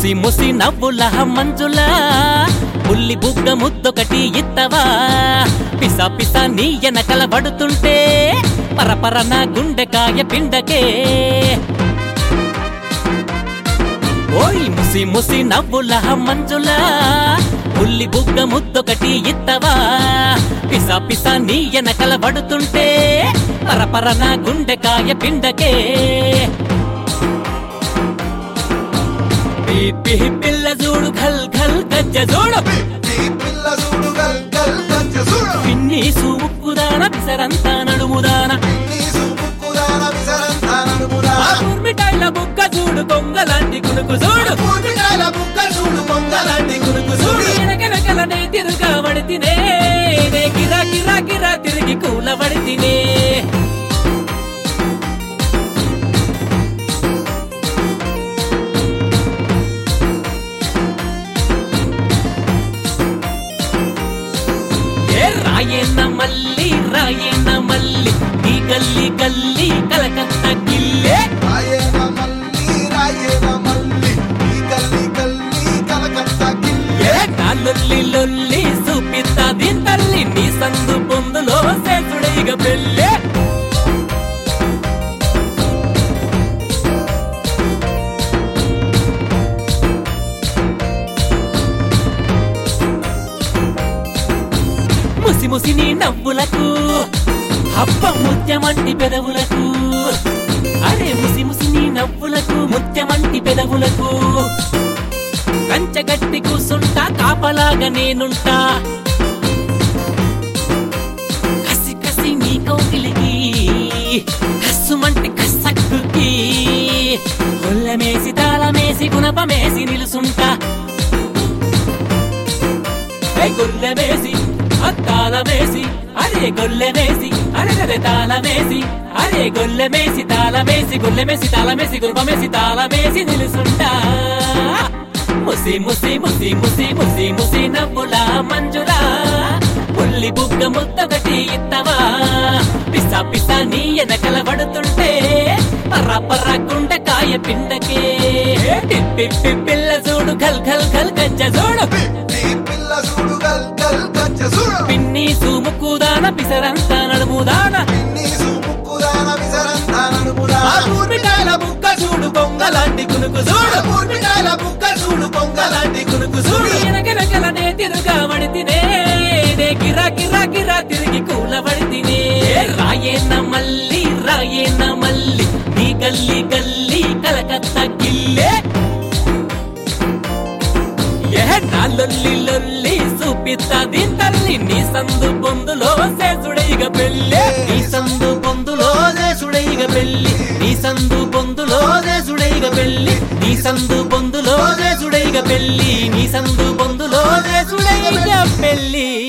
ముసి ముసి నవ్వుల మంజుల ఉల్లి బుగ్గ ముద్దొకటి ఇత్తవా పిస పిస నీ ఎనకల పడుతుంటే పరపర నా గుండెకాయ పిండకే ఓయ్ ముసి ముసి నవ్వుల మంజుల ఉల్లి బుగ్గ ముద్దొకటి ఇత్తవా పిస పిస నీ ఎనకల పడుతుంటే పరపర నా గుండెకాయ పిండకే పీ పీ పిల్ల చూడు ఘల్ ఘల్ గజ్జ చూడు ఈ పిల్ల చూడు గల్ గల్ గజ్జ చూడు పిన్ని సూముక్కుదాన పిసరంతా నడుముదాన నీ సుముక్కుదాన విసరంతా నడుమురా ఆ ఊర్మిటాయిల బుక్క చూడు కొంగలాంటి కునుకు చూడు పూర్తికాయల బుక్క చూడు పొంగలాంటి గురుకు చూడు వెనకనకలనే తిరుగా వడితినే నే గిరా గిరా గిరా తిరిగి కూల వడితినే ఏ రాయన్న మల్లి రాయన్న మల్లి ఈ గల్లి గల్లి కలకత్తా గిల్లే రాయేన మల్లి రాయేన మల్లి ఈ గల్లి గల్లి కలకత్తా గిల్లె ఏ నా లొల్లి లొల్లి చూపిస్తా దీని తల్లి నీ సందు పొందులో సేతుడైగ పెళ్ళే ముసి ముసి నీ నవ్వులకు హబ్బ ముత్యమంటి పెదవులకు అరే ముసి ముసి నీ నవ్వులకు ముత్యమంటి పెదవులకు కంచగట్టి కూసుంటా కాపలాగా నేనుంటా కసి కసి నీ కౌకిలికి కస్సుమంటి కసక్కుకి గొల్లమేసి తాళమేసి గుణపమేసి నిలుసుంటా ఏ గొల్లమేసి అత్తాళమేసి అరే గొల్లమేసి అరే తాళమేసి అరే గొల్లమేసి తాళమేసి గొల్లమేసి తాళమేసి గురుపమేసి తాళమేసి నిలుసుంటా ముసి ముసి ముసి ముసి ముసి ముసి నవ్వుల మంజులా పుల్లి బుగ్గ ముద్దొకటి ఇత్తవా పిస పిస నీ ఎనకల పడుతుంటే పర్ర పర్ర గుండెకాయ పిండకే పిప్పి పిల్ల చూడు ఘల్ ఘల్ ఘల్ గజ్జ చూడు ఈ పిల్ల చూడు గల్ గల్ గజ్జ చూడు పిన్ని సూముక్కుదాన పిసరంతా నడుముదాన నీ సుముక్కుదాన విసరంతా నడుమురా ఆ ఊర్మిటాయల బుక్క చూడు బొంగలాంటి కునుకు చూడు పూర్తికాయల బుక్క చూడు పొంగలాంటి గురుకు చూడు చూడు ఎనకెనకలనే తిరుగా వడితినే నే గిరా గిరా గిరా తిరిగి కూల వడితినే రాయేన మల్లి రాయేన మల్లి నీ గల్లి గల్లి కలకత్తా గిల్లే ఏ నా లొల్లి లొల్లి చూపిస్తా దీని తల్లి నీ సందు పొందులో సేసుడైగ పెళ్ళే నీ సందు పొందులో దేశుడైగ పెళ్ళి నీ సందు పొందులో దేశుడైగ పెళ్ళి నీ సందు పొందులో దేశుడైగ పెళ్ళి నీ సందు పొందులో దేశుడైగ పెళ్ళి